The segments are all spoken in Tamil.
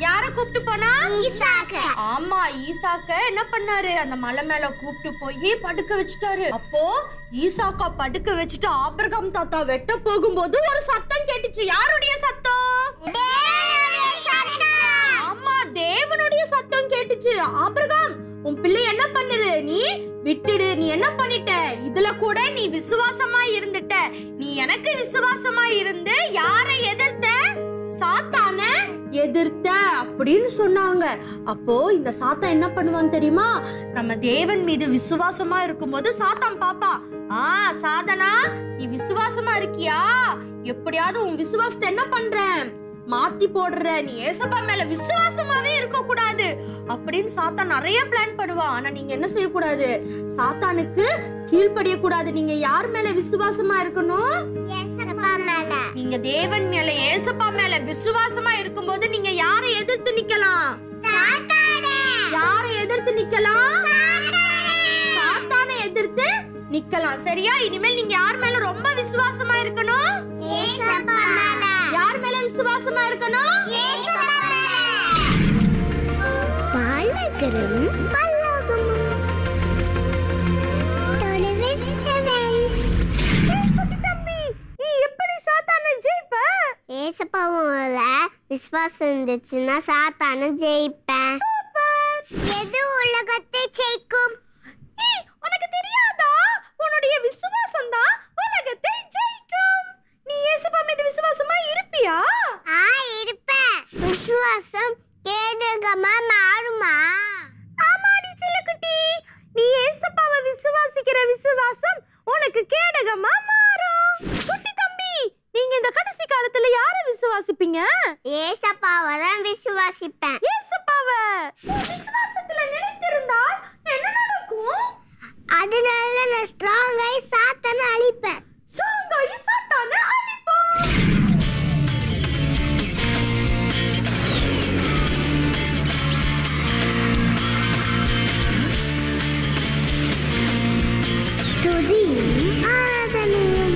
யார கூப்பிட்டு போனா ஈசாக்கு ஆமா ஈசாக்க என்ன பண்ணாரு அந்த மலை மேல கூப்பிட்டு போய் படுக்க வச்சுட்டாரு அப்போ ஈசாக்கா படுக்க வச்சுட்டு ஆபிரகாம் தாத்தா வெட்ட போகும்போது ஒரு சத்தம் கேட்டுச்சு யாருடைய சத்தம் ஆமா தேவனுடைய சத்தம் கேட்டுச்சு ஆபிரகாம் உன் பிள்ளை என்ன பண்ணுது நீ விட்டுடு நீ என்ன பண்ணிட்ட இதுல கூட நீ விசுவாசமா இருந்துட்ட நீ எனக்கு விசுவாசமா இருந்து யாரை எதிர்த்த சாத்தான எதிர்த்த அப்படின்னு சொன்னாங்க அப்போ இந்த சாத்தான் என்ன பண்ணுவான் தெரியுமா நம்ம தேவன் மீது விசுவாசமா இருக்கும்போது சாத்தான் பாப்பா ஆ சாதனா நீ விசுவாசமா இருக்கியா எப்படியாவது உன் விசுவாசத்தை என்ன பண்ற மாத்தி போடுற நீ ஏசப்பா மேல விசுவாசமாவே இருக்க கூடாது அப்படின்னு சாத்தான் நிறைய பிளான் பண்ணுவான் ஆனா நீங்க என்ன செய்யக்கூடாது சாத்தானுக்கு கீழ்ப்படிய கூடாது நீங்க யார் மேல விசுவாசமா இருக்கணும் ஏசப்பா மேல நீங்க தேவன் மேல ஏசப்பா மேல விசுவாசமா இருக்கும்போது நீங்க யாரை எதிர்த்து நிக்கலாம் சாத்தானே யாரை எதிர்த்து நிக்கலாம் சாத்தானை எதிர்த்து நிக்கலாம் சரியா இனிமேல் நீங்க யார் மேல ரொம்ப விசுவாசமா இருக்கணும் ஏசப்பா மேல யார் மேல விசுவாசமா இருக்கணும் ஏசப்பா மேல வாழ்வகரும் பல்லோகமும் தம்பி நீ எப்படி சாத்தானை ஜெயிப்ப ஏசப்பாவோட விசுவாசம் இருந்துச்சுன்னா சாத்தான ஜெயிப்பேன் எது உலகத்தை ஜெயிக்கும் உனக்கு தெரியாதா உன்னுடைய விசுவாசம் தான் உலகத்தை ஜெயிக்கும் நீ இயேசுப்பா மீது விசுவாசமா இருப்பியா ஆ இருப்பேன் விசுவாசம் கேடுகமா மாறுமா ஆமாடி செல்லக்குட்டி நீ இயேசுப்பாவை விசுவாசிக்கிற விசுவாசம் உனக்கு கேடகமா மாறும் குட்டி தம்பி நீங்க இந்த கடைசி காலத்துல யார விசுவாசிப்பீங்க ஏசப்பாவை தான் விசுவாசிப்பேன் இயேசுப்பாவை உன் விசுவாசத்துல நிலைத்திருந்தால் என்ன நடக்கும் அதனால நான் ஸ்ட்ராங்காய் சாத்தான அழிப்பேன் ஸ்ட்ராங்காகி சாத்தானை அழிப்போம் துதியும் ஆராதனையும்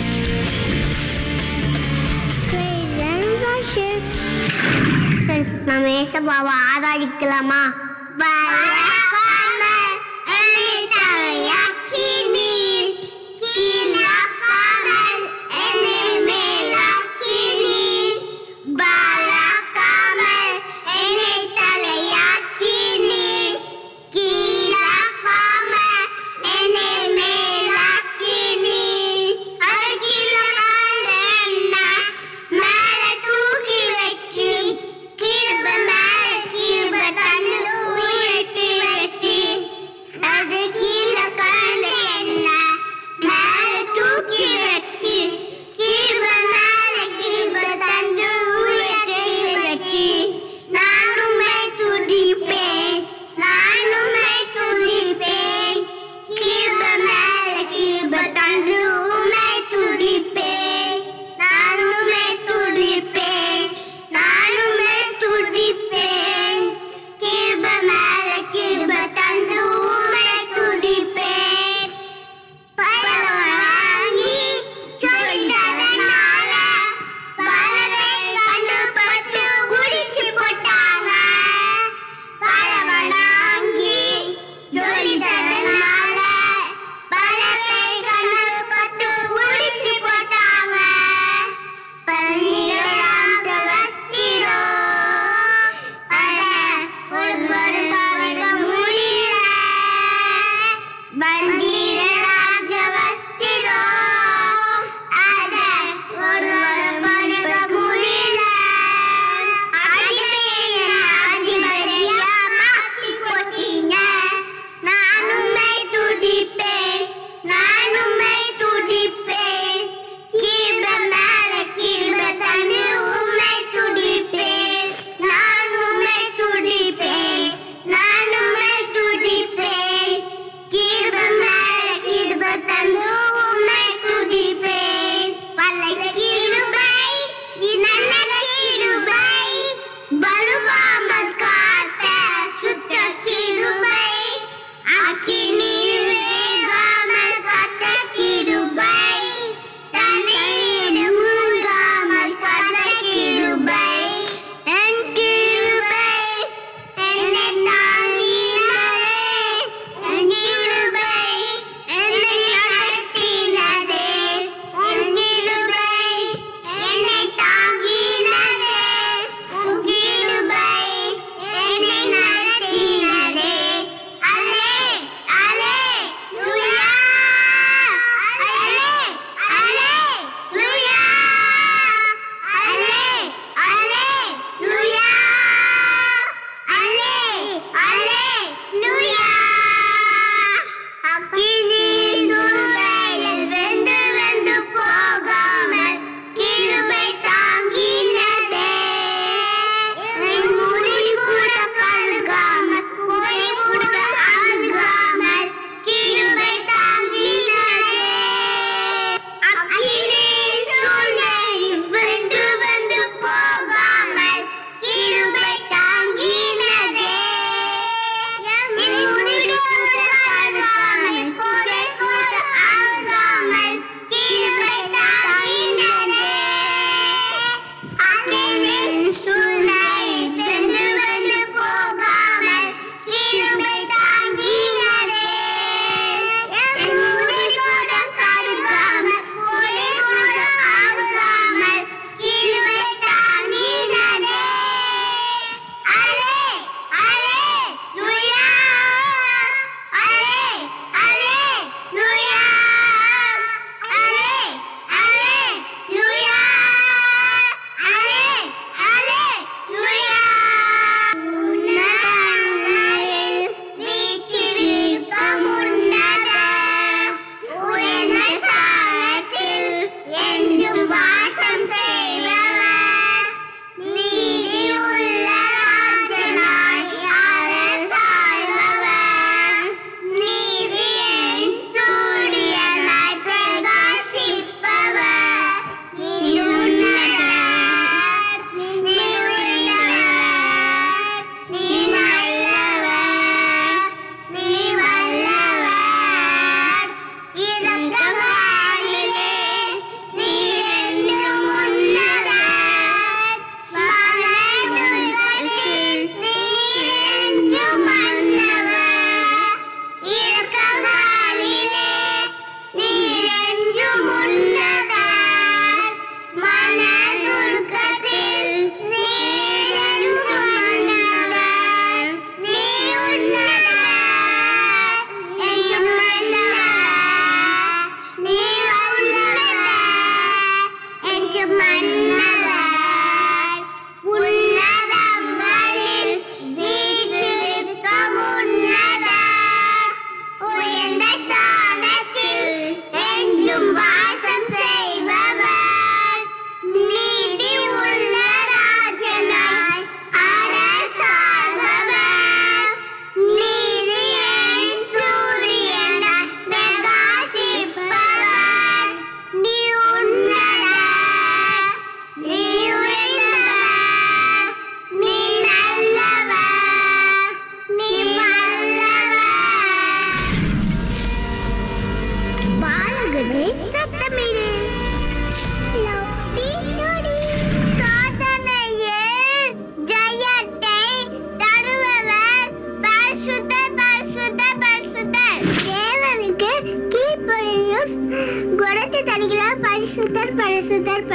Praise and worship. Friends, நம்ம ஏசப்பாவை ஆராதிக்கலாமா வளர்க்காமல் என்னை தலையாக்கி நீர். கீழாக்காமல் என்னை மேலாக்கி நீர். வளர்க்காமல் என்னை தலையாக்கி நீர். கீழாக்காமல் என்னை மேலாக்கி நீர். அருகிலான என்னை மேலே தூக்கி வச்சு கிருபை மேல கிருபை தந்து உயர்த்தி வச்சு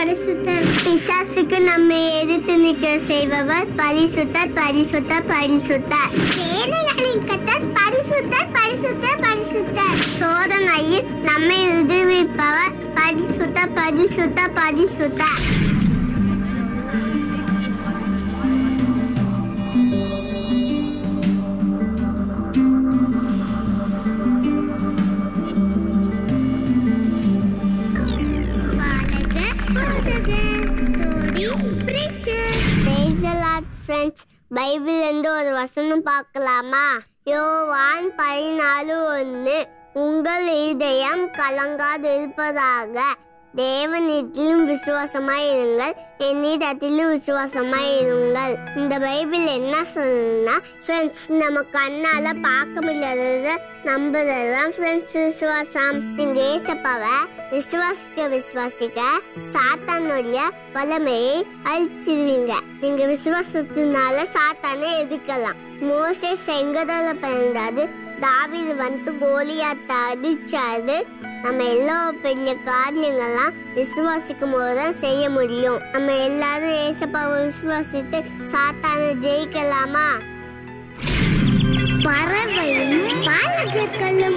பரிசுத்தர் பிசாசுக்கு நம்ம எதிர்த்து நிற்க செய்பவர் பரிசுத்தர் பரிசுத்தர் பரிசுத்தர் சேனைகளின் கத்தர் பரிசுத்தர் பரிசுத்தர் பரிசுத்தர் சோதனையில் நம்மை உதவிப்பவர் பரிசுத்தர் பரிசுத்தர் பரிசுத்தர் பைபிள் இருந்து ஒரு வசனம் பார்க்கலாமா யோவான் பதினாலு ஒன்று உங்கள் இதயம் கலங்காதிருப்பதாக தேவனிடத்திலும் விசுவாசமாய் இருங்கள் என்னிடத்திலும் விசுவாசமாய் இருங்கள் இந்த பைபிள் என்ன சொல்லுன்னா ஃப்ரெண்ட்ஸ் நம்ம கண்ணால பார்க்க முடியாதத நம்புறதுதான் ஃப்ரெண்ட்ஸ் விசுவாசம் நீங்க ஏசப்பாவை விசுவாசிக்க விசுவாசிக்க சாத்தானுடைய வல்லமையை அழிச்சிருவீங்க நீங்க விசுவாசத்தினால சாத்தானை எதிர்க்கலாம் மோசே செங்கடல பிறந்தாரு தாவீது வந்து கோலியாத்தை அடிச்சாரு நம்ம எல்லா பெரிய காரியங்கள்லாம் விசுவாசிக்கும் போது தான் செய்ய முடியும் நம்ம எல்லாரும் ஏசப்பாவை விசுவாசித்து சாத்தானை ஜெயிக்கலாமா பறவையும் பாலகர்களும்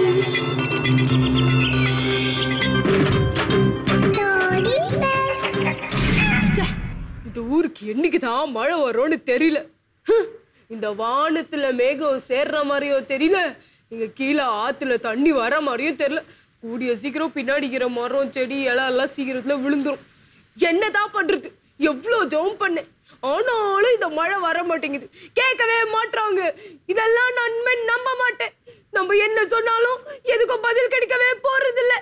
இந்த ஊருக்கு என்னைக்கு தான் மழை வரும்னு தெரியல ஹம், இந்த வானத்துல மேகம் சேர்ற மாதிரியோ தெரியல இங்க கீழே ஆத்துல தண்ணி வர மாதிரியும் தெரியல கூடிய சீக்கிரம் பின்னாடிக்கிற மரம் செடி இலை எல்லாம் சீக்கிரத்துல விழுந்துரும் என்னதான் பண்றது எவ்வளோ ஜெபம் பண்ணேன் ஆனாலும் இந்த மழை வர மாட்டேங்குது கேட்கவே மாட்றாங்க இதெல்லாம் நன்மை நம்ப மாட்டேன் நம்ம என்ன சொன்னாலும் எதுக்கும் பதில் கிடைக்கவே போறது இல்ல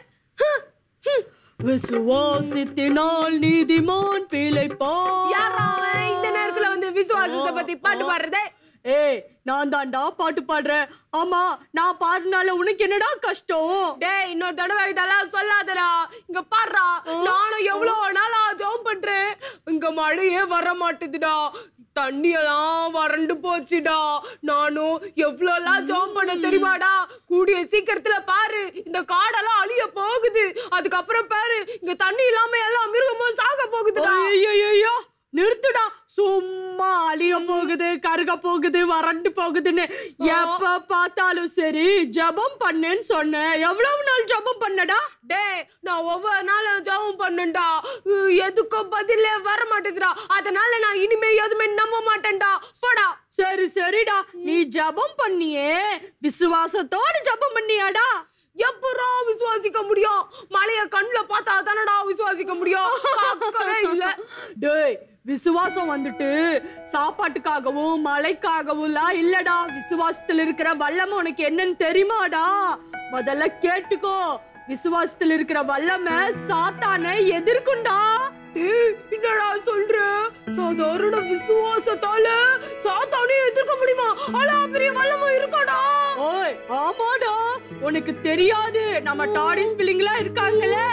விசுவாசத்தினால் நீதிமான் பிழைப்பான் யாரா அவன் இந்த நேரத்துல வந்து விசுவாசத்தை பத்தி பாட்டு பாடுறதே ஏய் நான் தான்டா பாட்டு பாடுறேன் ஆமா நான் பாடுனால உனக்கு என்னடா கஷ்டம் டேய் இன்னொரு தடவை இதெல்லாம் சொல்லாதடா இங்க பாருடா நானும் எவ்வளவு நாளா ஜெபம் பண்றேன் இங்க மழையே வர மாட்டுதுடா தண்ணியெல்லாம் வறண்டு போச்சுடா நானும் எவ்வளோலாம் ஜெபம் பண்ண தெரியுமாடா கூடிய சீக்கிரத்துல பாரு இந்த காடெல்லாம் அழிய போகுது அதுக்கப்புறம் பாரு இங்க தண்ணி இல்லாம எல்லாம் மிருகமும் சாக போகுதுடா ஐயோ நிறுத்துடா சும்மா அழிய போகுது கருக போகுது வறண்டு போகுதுன்னு எப்ப பார்த்தாலும் சரி ஜெபம் பண்ணேன்னு சொன்னேன் எவ்வளவு நாள் ஜெபம் பண்ணடா டேய் நான் ஒவ்வொரு நாளும் ஜெபம் பண்ணேன்டா உம், எதுக்கும் பதிலே வர மாட்டேதுடா அதனால நான் இனிமே எதுவுமே நம்ப மாட்டேன்டா போடா சரி சரிடா நீ ஜெபம் பண்ணியே விசுவாசத்தோட ஜெபம் பண்ணியாடா எப்படா விசுவாசிக்க முடியும் மலைய கண்ணுல பார்த்தா தானடா விசுவாசிக்க முடியும் பார்க்கவே இல்ல டேய் விசுவாசம் வந்துட்டு சாப்பாட்டுக்காகவும் மழைக்காகவும்லாம் இல்லடா விசுவாசத்துல இருக்கிற வல்லமை உனக்கு என்னன்னு தெரியுமாடா முதல்ல கேட்டுக்கோ விசுவாசத்துல இருக்கிற வல்லமை சாத்தானை எதிர்க்குண்டா டேய், என்னடா சொல்ற சாதாரண விசுவாசத்தால சாத்தானே எதிர்க்க முடியுமா அவ்வளோ பெரிய வல்லமை இருக்காடா ஓய் ஆமாடா உனக்கு தெரியாது நம்ம டாடிஸ் பிள்ளைங்களா இருக்காங்களே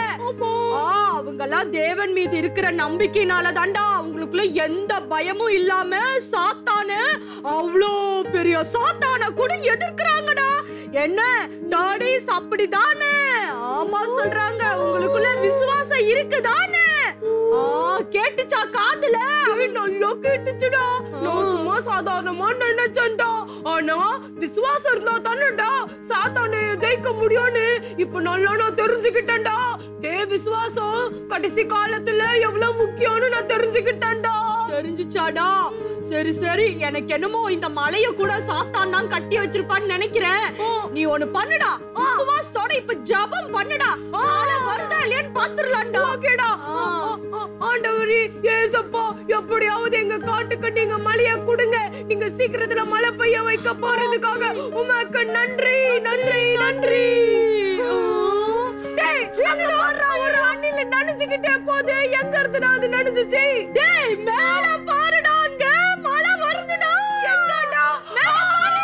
ஆ அவங்கெல்லாம் தேவன் மீது இருக்கிற நம்பிக்கையினால தான்டா அவங்களுக்குள்ள எந்த பயமும் இல்லாம சாத்தான அவ்வளோ பெரிய சாத்தான கூட எதிர்க்கிறாங்கடா என்ன டாடிஸ் அப்படிதானே ஆமா சொல்றாங்க உங்களுக்குள்ள விசுவாசம் இருக்குதானே ஆ கேட்டுச்சா காதுல ஏய், நல்லா கேட்டுச்சுடா நான் சும்மா சாதாரணமா நினைச்சேன்டா ஆனா விசுவாசம் இருந்தா தானேடா சாத்தானே ஜெயிக்க முடியும்னு இப்ப நல்லா நான் தெரிஞ்சுக்கிட்டேன்டா டே விசுவாசம் கடைசி காலத்துல எவ்வளவு முக்கியம்னு நான் தெரிஞ்சுக்கிட்டேன்டா தெரிஞ்சுச்சாடா சரி சரி எனக்கு என்னமோ இந்த மலைய கூட சாத்தான் தான் கட்டி வச்சிருப்பான்னு நினைக்கிறேன் நீ ஒண்ணு பண்ணுடா விசுவாசத்தோட இப்ப ஜெபம் பண்ணுடா மழை வருதா இல்லையான்னு பாத்துடலாம்டா ஓகேடா ஆண்டவரே ஏசப்பா எப்படியாவது எங்க காட்டுக்கு நீங்க மழைய கொடுங்க நீங்க சீக்கிரத்துல மழை பெய்ய வைக்க போறதுக்காக உமக்கு நன்றி நன்றி நன்றி டேய் அங்க வர்ற ஒரு அண்ணில நனைஞ்சுக்கிட்டே போகுது எங்க இருந்துடா அது நனைஞ்சுச்சு டேய் மேல பாருடா அங்க மழை வருதுடா எங்கடா மேல பாரு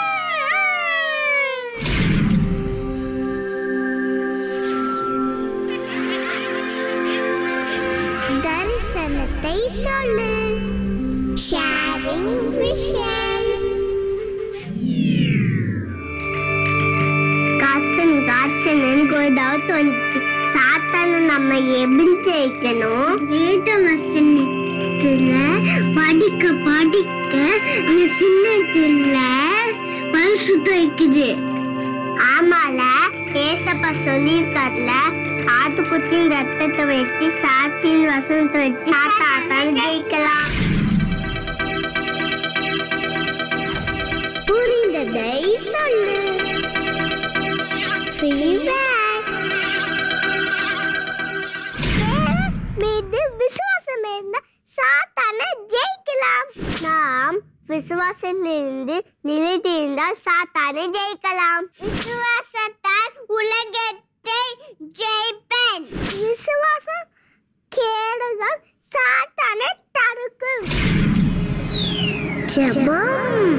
தரிசனத்தை சொல்லு ஷேரிங் விஷன் காய்ச்சல் காய்ச்சல் எனக்கு ஒரு டவுட் வந்துச்சு சாத்தான நம்ம எப்படி ஜெயிக்கணும் வேத வசனத்துல படிக்க படிக்க இந்த சின்னத்துல பரிசுத்த வைக்குது ஆமால ஏசப்பா சொல்லியிருக்காருல ஆட்டு குத்தின் ரத்தத்தை வச்சு சாட்சியின் வசனத்தை வச்சு ஆட்டாட்டம் ஜெயிக்கலாம் புரிந்ததை சொல்லு Feedback. மீது விசுவாசம் இருந்தா சாத்தான ஜெயிக்கலாம் நாம் விசுவாசத்திலிருந்து நிலைத்திருந்தால் சாத்தானை ஜெயிக்கலாம் விசுவாசத்தால் உலகத்தை ஜெயிப்பேன் விசுவாசம் கேடுகள் சாத்தானை தடுக்கும் ஜெபம்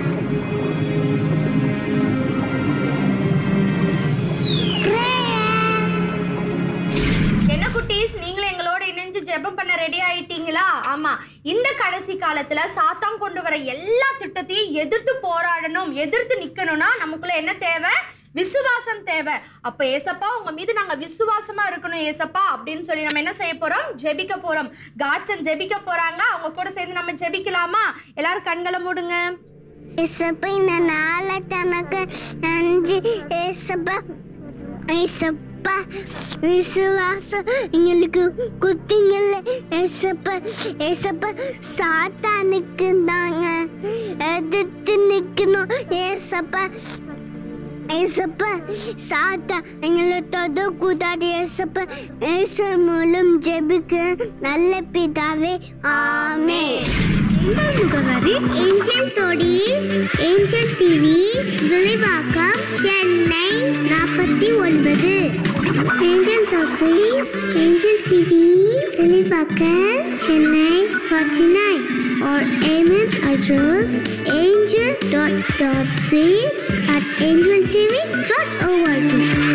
என்ன குட்டீஸ் நீங்களும் எங்களோட இணைஞ்சு ஜெபம் பண்ண ரெடி ஆயிட்டீங்களா ஆமா இந்த கடைசி காலத்துல சாத்தான் கொண்டு வர எல்லா திட்டத்தையும் எதிர்த்து போராடணும் எதிர்த்து நிக்கணும்னா நமக்குள்ள என்ன தேவை விசுவாசம் தேவை அப்ப ஏசப்பா உங்க மீது நாங்க விசுவாசமா இருக்கணும் ஏசப்பா அப்படின்னு சொல்லி நம்ம என்ன செய்ய போறோம் ஜெபிக்க போறோம் காட்சன் ஜெபிக்க போறாங்க அவங்க கூட சேர்ந்து நம்ம ஜெபிக்கலாமா எல்லாரும் கண்களை மூடுங்க ஏசப்பா இந்த நாளை தனக்கு நன்றி ஏசப்பா ஏசப்பா விசுவாசம் எங்களுக்கு குத்திங்கல்ல ஏசப்பா ஏசப்பா சாத்தானுக்கு தாங்க எதிர்த்து நிற்கணும் ஏசப்பா ஏசப்பா சாத்தா எங்களை தொடக்கூடாது ஏசப்பா ஏச மூலம் ஜெபிக்க நல்ல பிதாவே ஆமே முகவரி ஏஞ்சல் தோடிஸ் ஏஞ்சல் டிவி விளைவாக்கம் சென்னை நாற்பத்தி ஒன்பது ஏஞ்சல் தோடிஸ் Angel TV Villivakkam Chennai forty nine or email address angel.dotsies at angeltv.org.